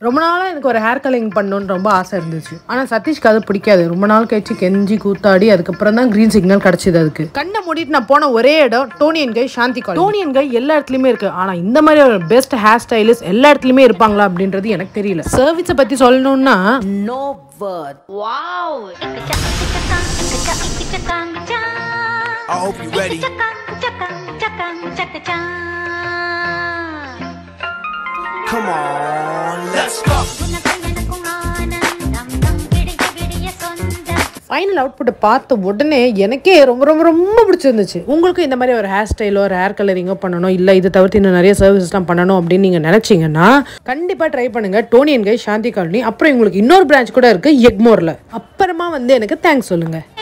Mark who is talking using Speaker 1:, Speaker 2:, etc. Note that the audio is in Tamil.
Speaker 1: ரொம்ப நாளாக எனக்கு ஒரு ஹேர் கலரிங் பண்ணணும்னு ரொம்ப ஆசை இருந்துச்சு ஆனால் சதீஷ்க்கு அது பிடிக்காது ரொம்ப நாள் கழிச்சு கெஞ்சி கூத்தாடி அதுக்கப்புறம் தான் க்ரீன் சிக்னல் கிடச்சிது அதுக்கு கண்ணை மூடிட்டு நான் போன ஒரே இடம் டோனியன் கை சாந்தி கால் டோனியன் கை எல்லா இடத்துலையுமே இருக்கு ஆனால் இந்த மாதிரி ஒரு பெஸ்ட் ஹேர் ஸ்டைலிஸ்ட் எல்லா இடத்துலையுமே இருப்பாங்களா அப்படின்றது எனக்கு தெரியல சர்வீஸை பற்றி சொல்லணும்னா
Speaker 2: No word.
Speaker 3: I hope you ready. Come on, let's go.
Speaker 1: Final அவுட்புட்டை பார்த்த உடனே எனக்கே ரொம்ப ரொம்ப ரொம்ப பிடிச்சிருந்துச்சு உங்களுக்கும் இந்த மாதிரி ஒரு ஹேர் ஸ்டைலோ ஒரு ஹேர் கலரிங்கோ பண்ணணும் இல்லை இதை தவிர்த்து இன்னும் நிறைய சர்வீசஸ்லாம் பண்ணணும் அப்படின்னு நீங்கள் நினச்சிங்கன்னா கண்டிப்பாக ட்ரை பண்ணுங்கள் டோனியன் கை சாந்தி காலனி அப்புறம் உங்களுக்கு இன்னொரு பிரான்ச் கூட இருக்குது எக்மோரில் அப்புறமா வந்து எனக்கு தேங்க்ஸ் சொல்லுங்கள்